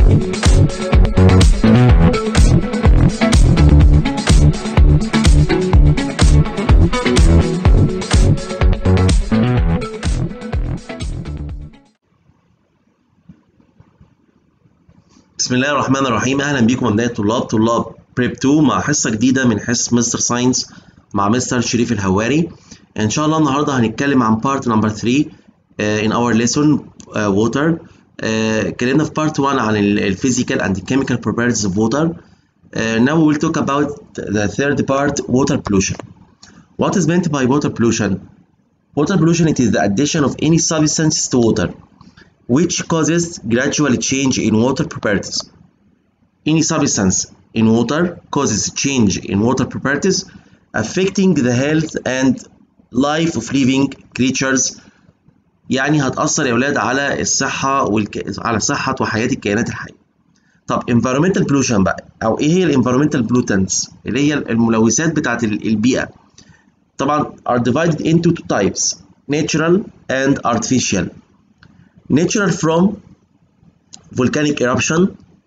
بسم الله الرحمن الرحيم اهلا بيكم ابناء الطلاب طلاب بريب 2 مع حصه جديده من حصه مستر ساينس مع مستر شريف الهواري ان شاء الله النهارده هنتكلم عن بارت نمبر 3 uh, in our lesson uh, water uh, اتكلمنا في بارت 1 عن الفيزيكال and chemical properties of water uh, now we will talk about the third part water pollution what is meant by water pollution water pollution it is the addition of any substance to water which causes gradual change in water properties. Any substance in water causes change in water properties affecting the health and life of living creatures يعني هتأثر يا ولاد على الصحة والك... على صحة وحياة الكائنات الحية. طب environmental pollution بقى أو إيه هي ال environmental pollutants اللي هي الملوثات بتاعة البيئة. طبعا are divided into two types natural and artificial. natural from volcanic eruption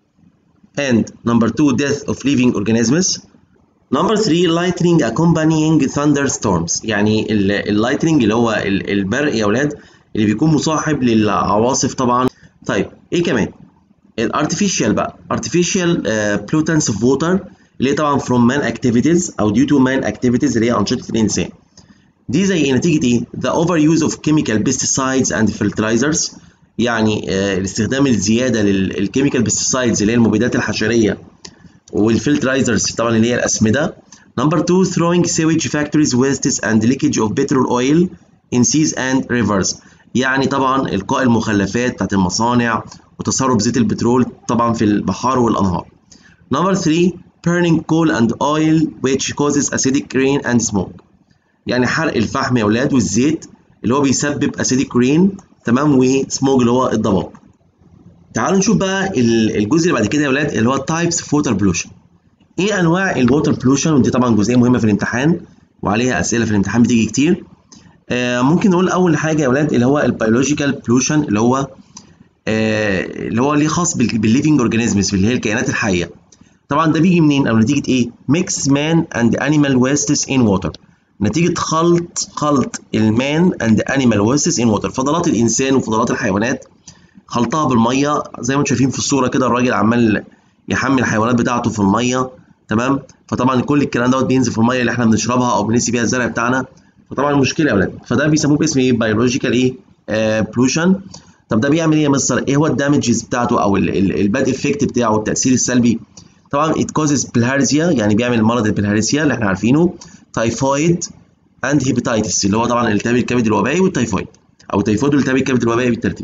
and number two death of living organisms number three lightning accompanying thunderstorms يعني اللايتنينج اللي هو البرق يا ولاد اللي بيكون مصاحب للعواصف طبعا طيب ايه كمان الارتفيشال بقى artificial uh, pollutants of water اللي هي طبعا from man activities او due to man activities اللي هي انشطه الانسان دي زي نتيجه ايه the overuse of chemical pesticides and fertilizers يعني الاستخدام الزياده للكيميكال بيستيسايدز اللي هي المبيدات الحشريه والفلترايزرز طبعا اللي هي الاسمده نمبر 2 throwing sewage factories wastes and leakage of petrol oil in seas and rivers يعني طبعا القاء المخلفات بتاعت المصانع وتسرب زيت البترول طبعا في البحار والانهار نمبر 3 burning coal and oil which causes acidic rain and smoke يعني حرق الفحم يا اولاد والزيت اللي هو بيسبب acidic rain تمام وسموج اللي هو الضباب تعالوا نشوف بقى الجزء اللي بعد كده يا ولاد اللي هو تايبس اوف ووتر بولوشن ايه انواع الووتر بولوشن ودي طبعا جزئيه مهمه في الامتحان وعليها اسئله في الامتحان بتيجي كتير آه ممكن نقول اول حاجه يا ولاد اللي هو البيولوجيكال بولوشن اللي هو آه اللي هو ليه خاص بالليفنج اورجانيزمز اللي هي الكائنات الحيه طبعا ده بيجي منين او نتيجه ايه ميكس مان اند انيمال ويستس ان ووتر نتيجة خلط خلط المان اند انيمال ويستس ان ووتر فضلات الانسان وفضلات الحيوانات خلطها بالميه زي ما انتم شايفين في الصوره كده الراجل عمال يحمل الحيوانات بتاعته في الميه تمام فطبعا كل الكلام دوت بينزل في الميه اللي احنا بنشربها او بنسقي بيها الزرع بتاعنا فطبعا مشكله يا اولاد فده بيسموه باسم ايه بيولوجيكال ايه بولوشن طب ده بيعمل ايه يا مستر ايه هو الدامجز بتاعته او الباد افكت بتاعه التاثير السلبي طبعا it causes bilharzia يعني بيعمل مرض البلهارسيا اللي احنا عارفينه تايفويد اند هيباتيتس اللي هو طبعا التهاب الكبد الوبائي والتيفويد او التيفويد والتهاب الكبد الوبائي بالترتيب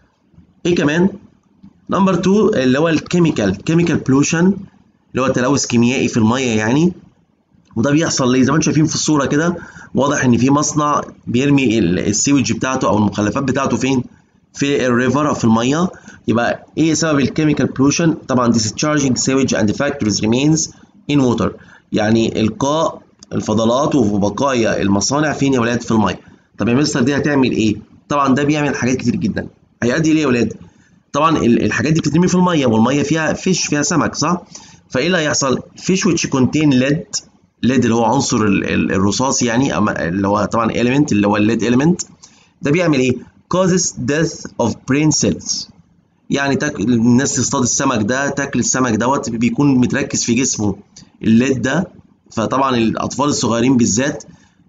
ايه كمان نمبر 2 اللي هو الكيميكال كيميكال بولوشن اللي هو تلوث كيميائي في الميه يعني وده بيحصل ليه زي ما انتم شايفين في الصوره كده واضح ان في مصنع بيرمي السيوج بتاعته او المخلفات بتاعته فين في الريفر او في الميه يبقى ايه سبب الكيميكال بولوشن طبعا discharging sewage and factories remains in water يعني القاء الفضلات وبقايا المصانع فين يا ولاد في الميه طب يا مستر دي هتعمل ايه طبعا ده بيعمل حاجات كتير جدا هيؤدي ليه يا ولاد طبعا الحاجات دي بتترمي في الميه والميه فيها فيش فيها سمك صح فايه اللي هيحصل فيش which contain lead lead اللي هو عنصر الرصاص يعني اللي هو طبعا element اللي هو الليد element ده بيعمل ايه causes death of brain cells يعني تاكل الناس تصطاد السمك ده تاكل السمك دوت بيكون متركز في جسمه الليد ده فطبعا الاطفال الصغيرين بالذات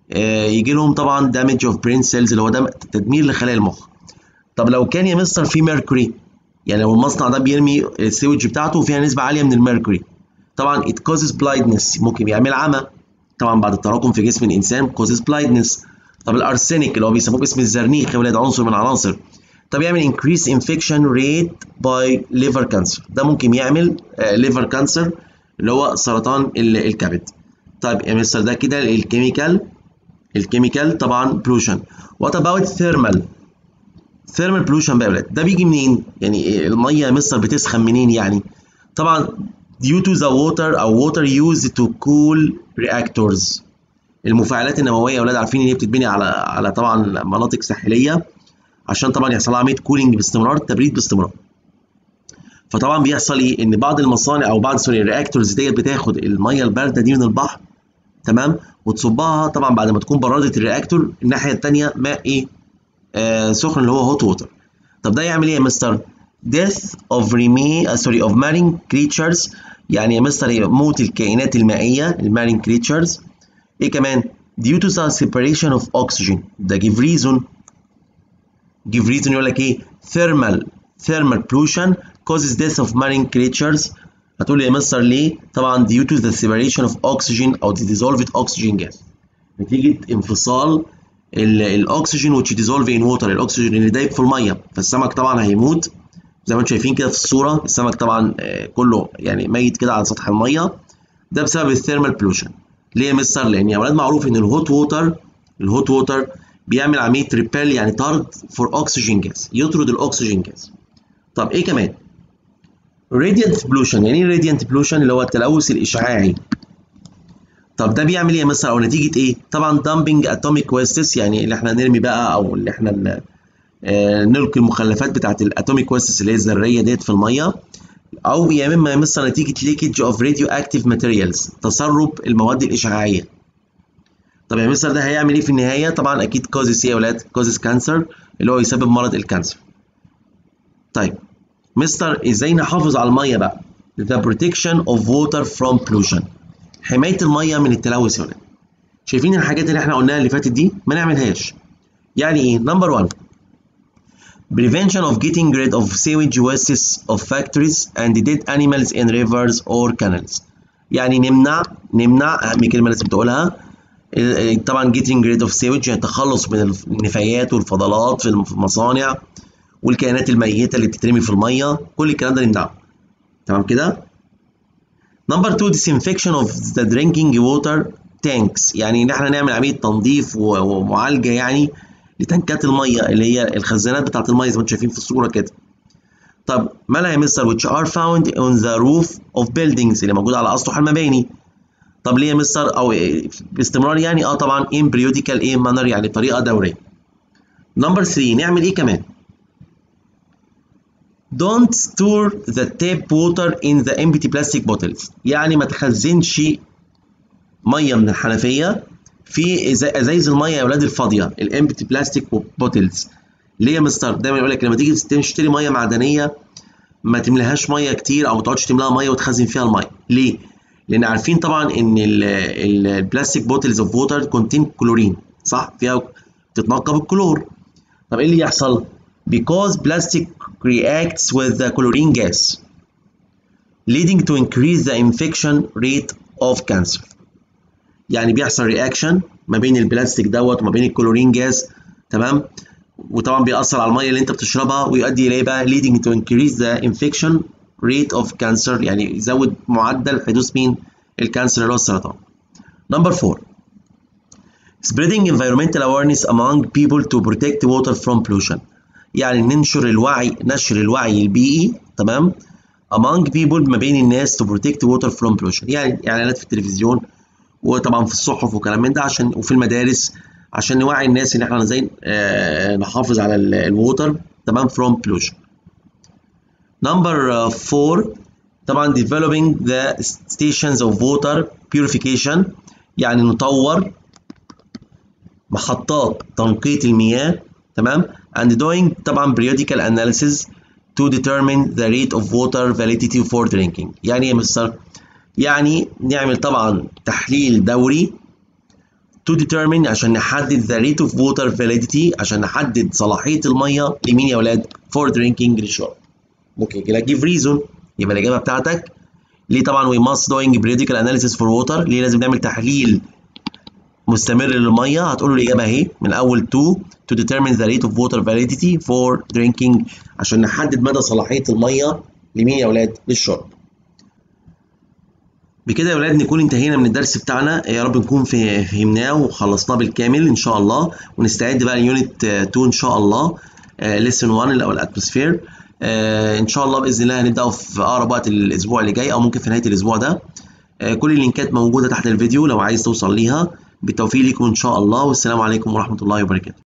يجي لهم طبعا دامج اوف برين سيلز اللي هو ده تدمير لخلايا المخ طب لو كان يا مستر في ميركوري يعني لو المصنع ده بيرمي السيوج بتاعته فيها نسبه عاليه من الميركوري طبعا it causes blindness ممكن يعمل عمى طبعا بعد التراكم في جسم الانسان causes blindness طب الارسينيك اللي هو بيسموه باسم الزرنيخ يا ولاد عنصر من عناصر طب يعمل increase infection rate by liver cancer ده ممكن يعمل liver cancer اللي هو سرطان الكبد طيب يا مستر ده كده الكيميكال الكيميكال طبعا بلوشن وات اباوت ثيرمال ثيرمال بلوشن بقى يا ولاد ده بيجي منين يعني الميه يا مستر بتسخن منين يعني طبعا due to the water او water used to cool reactors المفاعلات النوويه يا ولاد عارفين ان هي بتتبني على على طبعا مناطق ساحليه عشان طبعا يحصل لها عمليه كولينج باستمرار تبريد باستمرار فطبعا بيحصل ايه ان بعض المصانع او بعض سوري الرياكتورز ديت بتاخد الميه البارده دي من البحر تمام وتصبها طبعا بعد ما تكون بردت الرياكتور الناحيه الثانيه ماء ايه آه سخن اللي هو هوت ووتر طب ده يعمل ايه يا مستر death of remain uh, sorry of marine creatures يعني يا مستر موت الكائنات المائيه المارين creatures ايه كمان due to the separation of oxygen ده give reason give reason يقول لك ايه thermal thermal pollution causes death of marine creatures هتقول لي يا مستر ليه طبعا due to the separation of oxygen او the dissolved oxygen gas نتيجه انفصال الاكسجين which dissolve in water الاكسجين اللي دايب في الميه فالسمك طبعا هيموت زي ما انتم شايفين كده في الصوره السمك طبعا كله يعني ميت كده على سطح الميه ده بسبب الثيرمال بولوشن ليه يا مستر لان يا اولاد معروف ان الهوت ووتر الهوت ووتر بيعمل عمليه ريبيل يعني طرد فور اوكسجين جاز يطرد الاكسجين جاز طب ايه كمان راديانت بولوشن يعني ايه راديانت بولوشن اللي هو التلوث الاشعاعي طب ده بيعمل ايه مثلا او نتيجه ايه طبعا دامبنج اتوميك ويستس يعني اللي احنا نرمي بقى او اللي احنا آه نلقي المخلفات بتاعت الاتوميك ويستس اللي هي الذريه ديت في الميه او يا اما مثلا نتيجه ليكج اوف راديو اكتيف ماتيريالز تسرب المواد الاشعاعيه طب يا مستر ده هيعمل ايه في النهايه طبعا اكيد كوزس ايه يا اولاد كوزس كانسر اللي هو يسبب مرض الكانسر طيب مستر ازاي نحافظ على الميه بقى the protection of water from pollution حمايه الميه من التلوث يا ولاد شايفين الحاجات اللي احنا قلناها اللي فاتت دي ما نعملهاش يعني ايه نمبر 1 prevention of getting rid of sewage wastes of factories and dead animals in rivers or canals يعني نمنع نمنع اهم كلمه لازم تقولها طبعا getting rid of sewage يعني التخلص من النفايات والفضلات في المصانع والكائنات الميته اللي بتترمي في الميه كل الكلام ده نمنعه تمام كده نمبر 2 disinfection of the drinking water tanks يعني ان احنا نعمل عمليه تنظيف ومعالجه يعني لتنكات الميه اللي هي الخزانات بتاعت الميه زي ما انتم شايفين في الصوره كده طب مالها يا مستر which are found on the roof of buildings اللي موجوده على اسطح المباني طب ليه يا مستر او باستمرار يعني اه طبعا in periodical ايه manner يعني بطريقه دوريه نمبر 3 نعمل ايه كمان Don't store the tap water in the empty plastic bottles يعني ما تخزنش ميه من الحنفيه في ازايز الميه يا اولاد الفاضيه الامبتي بلاستيك بوتلز ليه يا مستر دايما يقول لك لما تيجي تشتري ميه معدنيه ما تملاهاش ميه كتير او ما تقعدش تملاها ميه وتخزن فيها الميه ليه لان عارفين طبعا ان البلاستيك بوتلز اوف ووتر كونتين كلورين صح فيها بتتنقى بالكلور طب ايه اللي يحصل because plastic reacts with the chlorine gas leading to increase the infection rate of cancer يعني بيحصل رياكشن ما بين البلاستيك دوت وما بين الكلورين جاز تمام وطبعا بيأثر على الميه اللي انت بتشربها ويؤدي الى بقى leading to increase the infection rate of cancer يعني يزود معدل حدوث مين الكانسر اللي هو السرطان نمبر 4 spreading environmental awareness among people to protect water from pollution يعني ننشر الوعي نشر الوعي البيئي تمام among people ما بين الناس to protect water from pollution يعني اعلانات في التلفزيون وطبعا في الصحف وكلام من ده عشان وفي المدارس عشان نوعي الناس ان احنا ازاي آه نحافظ على الووتر تمام from pollution نمبر 4 طبعا developing the stations of water purification يعني نطور محطات تنقية المياه تمام and doing طبعا periodical analysis to determine the rate of water validity for drinking يعني ايه يا مستر يعني نعمل طبعا تحليل دوري to determine عشان نحدد the rate of water validity عشان نحدد صلاحية المية لمين يا ولاد for drinking للشرب ممكن يجي لك give reason يبقى الإجابة بتاعتك ليه طبعا we must doing periodical analysis for water ليه لازم نعمل تحليل مستمر للميه هتقول له الاجابه اهي من اول to to determine the rate of water validity for drinking عشان نحدد مدى صلاحيه الميه لمين يا اولاد للشرب بكده يا ولاد نكون انتهينا من الدرس بتاعنا يا رب نكون فهمناه وخلصناه بالكامل ان شاء الله ونستعد بقى ليونت 2 ان شاء الله ليسن 1 اللي هو الاتموسفير ان شاء الله باذن الله هنبداه في اقرب وقت الاسبوع اللي جاي او ممكن في نهايه الاسبوع ده كل اللينكات موجوده تحت الفيديو لو عايز توصل ليها بالتوفيق لكم ان شاء الله والسلام عليكم ورحمه الله وبركاته